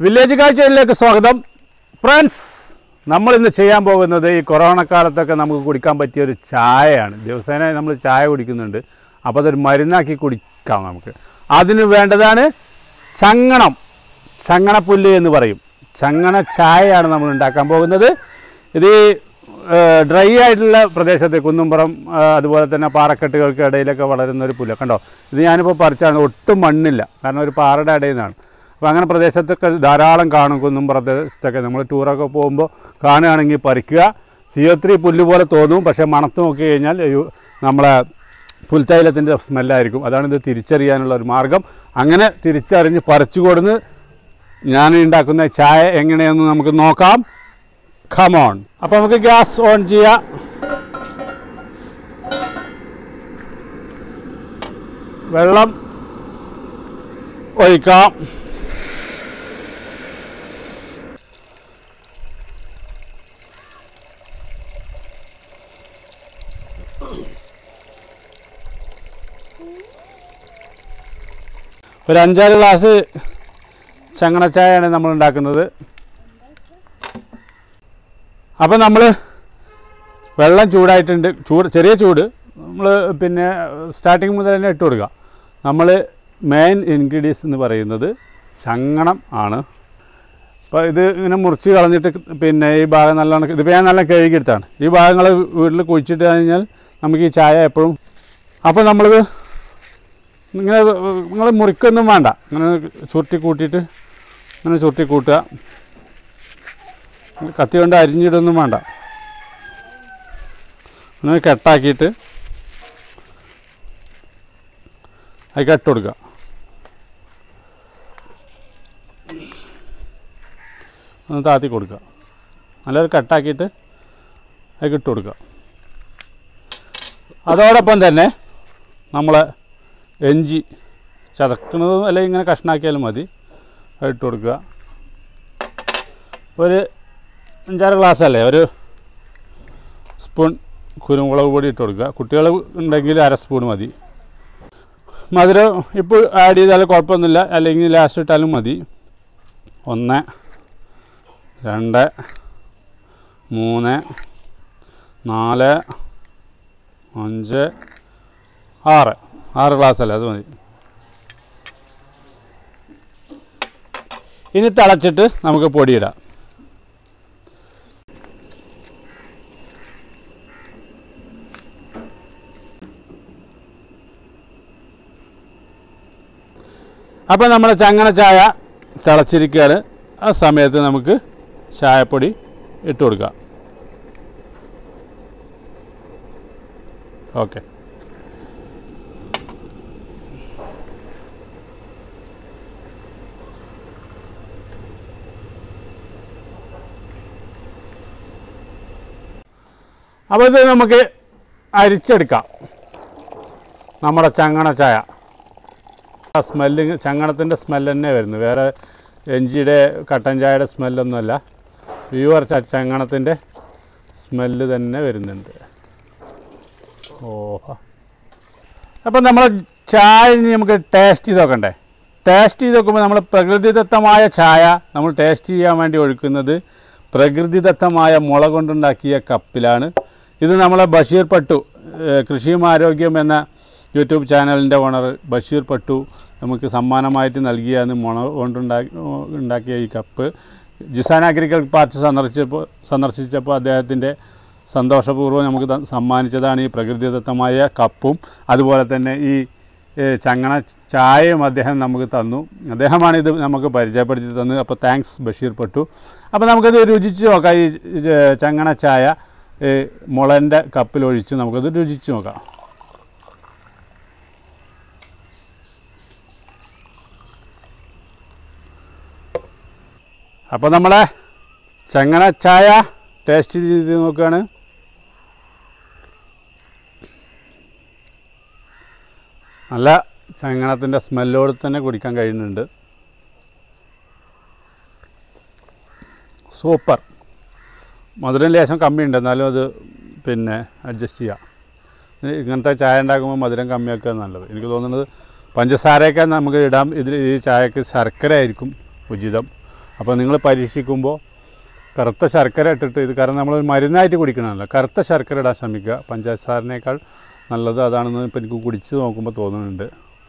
village കാഴ്ചയിലേക്ക് സ്വാഗതം friends നമ്മൾ ഇന്ന് ചെയ്യാൻ പോകുന്നത് ഈ കൊറോണ കാലത്തൊക്കെ നമുക്ക് കുടിക്കാൻ പറ്റിയ ഒരു ചായയാണ് ദിവസേന നമ്മൾ ചായ കുടിക്കുന്നുണ്ട് അപ്പോൾ അതൊരു മരുന്നാക്കി കുടിക്കാം നമുക്ക് അതിന് വേണ്ടതാണ് ചങ്ങണം ചങ്ങണപ്പുല്ല് എന്ന് പറയും ചങ്ങണ ചായയാണ് നമ്മൾ ഉണ്ടാക്കാൻ പോകുന്നത് ഇത് ഡ്രൈ ആയിട്ടുള്ള പ്രദേശത്ത് കുന്നുംപുറം ആ, അതുപോലെ തന്നെ പാറക്കെട്ടുകൾക്ക് ഇടയിലൊക്കെ വളരുന്ന ഒരു പുല്ല് കണ്ടോ ഇത് ഞാനിപ്പോൾ പറിച്ചാണ് ഒട്ടും മണ്ണില്ല കാരണം ഒരു പാറയുടെ ഇടയിൽ നിന്നാണ് അപ്പോൾ അങ്ങനെ പ്രദേശത്തൊക്കെ ധാരാളം കാണും കുന്നും പ്രദേശത്തൊക്കെ നമ്മൾ ടൂറൊക്കെ പോകുമ്പോൾ കാണുകയാണെങ്കിൽ പറിക്കുക സി ഒ ത്രീ പുല്ല് പോലെ തോന്നും പക്ഷേ മണത്ത് നോക്കി കഴിഞ്ഞാൽ അയ്യോ, നമ്മളെ പുൽത്തൈലത്തിൻ്റെ സ്മെല്ലായിരിക്കും അതാണ് ഇത് തിരിച്ചറിയാനുള്ള ഒരു മാർഗം അങ്ങനെ തിരിച്ചറിഞ്ഞ് പറിച്ചു കൊടുന്ന് ഞാൻ ഉണ്ടാക്കുന്ന ചായ എങ്ങനെയെന്ന് നമുക്ക് നോക്കാം ഖമോൺ അപ്പോൾ നമുക്ക് ഗ്യാസ് ഓൺ ചെയ്യാം വെള്ളം ഒഴിക്കാം ഒരു അഞ്ചാറ് ഗ്ലാസ് ചങ്ങണച്ചായയാണ് നമ്മൾ ഉണ്ടാക്കുന്നത് അപ്പോൾ നമ്മൾ വെള്ളം ചൂടായിട്ടുണ്ട് ചൂട് ചെറിയ ചൂട് നമ്മൾ പിന്നെ സ്റ്റാർട്ടിങ് മുതൽ തന്നെ ഇട്ട് കൊടുക്കുക നമ്മൾ മെയിൻ ഇൻഗ്രീഡിയൻസ് എന്ന് പറയുന്നത് ചങ്ങണം ആണ് അപ്പോൾ ഇത് ഇങ്ങനെ മുറിച്ച് കളഞ്ഞിട്ട് പിന്നെ ഈ ഭാഗം നല്ലോണം ഇതിപ്പോൾ ഞാൻ നല്ല കഴുകിയെടുത്താണ് ഈ ഭാഗങ്ങൾ വീട്ടിൽ കുഴിച്ചിട്ട് കഴിഞ്ഞാൽ നമുക്ക് ഈ ചായ എപ്പോഴും അപ്പോൾ നമ്മളിത് ഇങ്ങനെ നിങ്ങൾ മുറിക്കൊന്നും വേണ്ട ഇങ്ങനെ ചുരുട്ടി കൂട്ടിയിട്ട് ഇങ്ങനെ ചുരുട്ടി കൂട്ടുക കത്തി കൊണ്ട് അരിഞ്ഞിടൊന്നും വേണ്ട അങ്ങനെ കെട്ടാക്കിയിട്ട് അത് കെട്ട് കൊടുക്കുക ഒന്ന് താത്തി കൊടുക്കുക നല്ലൊരു കട്ടാക്കിയിട്ട് അത് ഇട്ട് കൊടുക്കുക അതോടൊപ്പം തന്നെ നമ്മൾ എഞ്ചി ചതക്കണത് അല്ലെങ്കിൽ ഇങ്ങനെ കഷ്ണാക്കിയാലും മതി അത് ഇട്ട് കൊടുക്കുക ഒരു അഞ്ചാറ് ഗ്ലാസ് അല്ലേ ഒരു സ്പൂൺ കുരുമുളക് പൊടി ഇട്ട് കൊടുക്കുക കുട്ടികൾ ഉണ്ടെങ്കിൽ അര സ്പൂൺ മതി മധുരം ഇപ്പോൾ ആഡ് ചെയ്താൽ കുഴപ്പമൊന്നുമില്ല അല്ലെങ്കിൽ ലാസ്റ്റ് ഇട്ടാലും മതി ഒന്ന് രണ്ട് മൂന്ന് നാല് അഞ്ച് ആറ് ആറ് ഗ്ലാസ് അല്ലേ അത് മതി ഇനി തിളച്ചിട്ട് നമുക്ക് പൊടിയിടാം അപ്പോൾ നമ്മുടെ ചങ്ങന ചായ തിളച്ചിരിക്കുകയാണ് ആ സമയത്ത് നമുക്ക് ചായപ്പൊടി ഇട്ട് കൊടുക്കാം ഓക്കെ അപ്പോൾ ഇത് നമുക്ക് അരിച്ചെടുക്കാം നമ്മുടെ ചങ്ങണ ചായ ആ സ്മെല്ല് ചങ്ങണത്തിൻ്റെ സ്മെല്ല് തന്നെ വരുന്നു വേറെ എഞ്ചിയുടെ കട്ടൻ ചായയുടെ സ്മെല്ലൊന്നുമല്ല പ്യുവർ ചങ്ങണത്തിൻ്റെ സ്മെല്ല് തന്നെ വരുന്നുണ്ട് ഓഹോ അപ്പം നമ്മൾ ചായ ഇനി നമുക്ക് ടേസ്റ്റ് ചെയ്ത് നോക്കണ്ടേ ടേസ്റ്റ് ചെയ്ത് നോക്കുമ്പോൾ നമ്മൾ പ്രകൃതിദത്തമായ ചായ നമ്മൾ ടേസ്റ്റ് ചെയ്യാൻ വേണ്ടി ഒഴിക്കുന്നത് പ്രകൃതിദത്തമായ മുള കൊണ്ടുണ്ടാക്കിയ കപ്പിലാണ് ഇത് നമ്മളെ ബഷീർ പട്ടു ഏഹ് കൃഷിയും ആരോഗ്യം എന്ന യൂട്യൂബ് ചാനലിൻ്റെ ഓണർ ബഷീർ പട്ടു നമുക്ക് സമ്മാനമായിട്ട് നൽകിയാണ് മുള കൊണ്ടുണ്ടാക്കി ഉണ്ടാക്കിയ ഈ കപ്പ് ജിസാൻ അഗ്രികൾച്ചർ പാർട്ടി സന്ദർശിച്ചപ്പോൾ സന്ദർശിച്ചപ്പോൾ അദ്ദേഹത്തിൻ്റെ സന്തോഷപൂർവ്വം നമുക്ക് ത- സമ്മാനിച്ചതാണ് ഈ പ്രകൃതിദത്തമായ കപ്പും അതുപോലെ തന്നെ ഈ ഏഹ്, ചങ്ങണ ചായയും അദ്ദേഹം നമുക്ക് തന്നു അദ്ദേഹമാണ് ഇത് നമുക്ക് പരിചയപ്പെടുത്തി തന്നത് അപ്പോൾ താങ്ക്സ് ബഷീർ പട്ടു അപ്പോൾ നമുക്കത് രുചിച്ച് നോക്കാം ഈ ഇത് ചങ്ങണ ചായ ഏഹ്, മുളൻ്റെ കപ്പിൽ ഒഴിച്ച് നമുക്കത് രുചിച്ച് നോക്കാം അപ്പോൾ നമ്മളെ ചങ്ങന ചായ ടേസ്റ്റ് ചെയ്ത് നോക്കുകയാണ് നല്ല ചങ്ങണത്തിൻ്റെ സ്മെല്ലോട് തന്നെ കുടിക്കാൻ കഴിയുന്നുണ്ട് സൂപ്പർ മധുരം ലേശം കമ്മിയുണ്ട് എന്നാലും അത് പിന്നെ അഡ്ജസ്റ്റ് ചെയ്യാം ഇത് ഇങ്ങനത്തെ ചായ ഉണ്ടാക്കുമ്പോൾ മധുരം കമ്മിയാക്കുക നല്ലത് എനിക്ക് തോന്നുന്നത് പഞ്ചസാരയൊക്കെ നമുക്ക് ഇടാം ഇതിൽ ഈ ചായക്ക് ശർക്കര ആയിരിക്കും ഉചിതം അപ്പോൾ നിങ്ങൾ പരീക്ഷിക്കുമ്പോൾ കറുത്ത ശർക്കര ഇട്ടിട്ട് ഇത് കാരണം നമ്മൾ മരുന്നായിട്ട് കുടിക്കണമല്ലോ കറുത്ത ശർക്കര ഇടാൻ ശ്രമിക്കുക പഞ്ചസാരനേക്കാൾ നല്ലത് അതാണെന്ന് ഇപ്പം എനിക്ക് കുടിച്ച് നോക്കുമ്പോൾ തോന്നുന്നുണ്ട്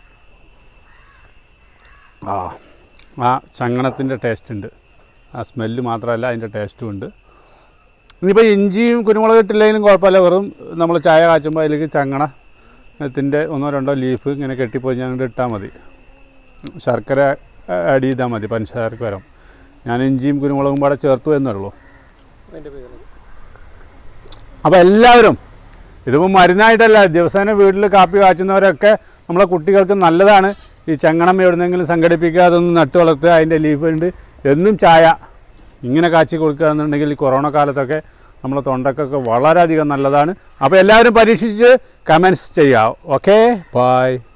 ആ ആ ചങ്ങണത്തിൻ്റെ ടേസ്റ്റ് ഉണ്ട് ആ സ്മെല്ല് മാത്രമല്ല അതിൻ്റെ ടേസ്റ്റും ഉണ്ട് ഇനിയിപ്പോൾ ഇഞ്ചിയും കുരുമുളക് ഇട്ടില്ലെങ്കിലും കുഴപ്പമില്ല വെറും നമ്മൾ ചായ കാച്ചുമ്പോൾ അതിലേക്ക് ചങ്ങണത്തിൻ്റെ ഒന്നോ രണ്ടോ ലീഫ് ഇങ്ങനെ കെട്ടിപ്പോയി ഞങ്ങൾ ഇട്ടാൽ മതി ശർക്കര ആഡ് ചെയ്താൽ മതി പഞ്ചസാരക്ക് വരാം ഞാൻ ഇഞ്ചിയും കുരുമുളകും പാടെ ചേർത്തു എന്നുള്ളൂ അതിൻ്റെ പേര് അപ്പോൾ എല്ലാവരും ഇതിപ്പോൾ മരുന്നായിട്ടല്ല ദിവസേന വീട്ടിൽ കാപ്പി കാച്ചുന്നവരൊക്കെ നമ്മളെ കുട്ടികൾക്ക് നല്ലതാണ് ഈ ചങ്ങണം എവിടുന്നെങ്കിലും സംഘടിപ്പിക്കുക അതൊന്ന് നട്ടു വളർത്തുക അതിൻ്റെ ലീഫ് ഉണ്ട് എന്നും ചായ ഇങ്ങനെ കാച്ചി കൊടുക്കുക എന്നുണ്ടെങ്കിൽ ഈ കൊറോണ കാലത്തൊക്കെ നമ്മളെ തൊണ്ടക്കൊക്കെ വളരെയധികം നല്ലതാണ് അപ്പോൾ എല്ലാവരും പരീക്ഷിച്ച് കമൻസ് ചെയ്യുക ഓക്കെ ബായ്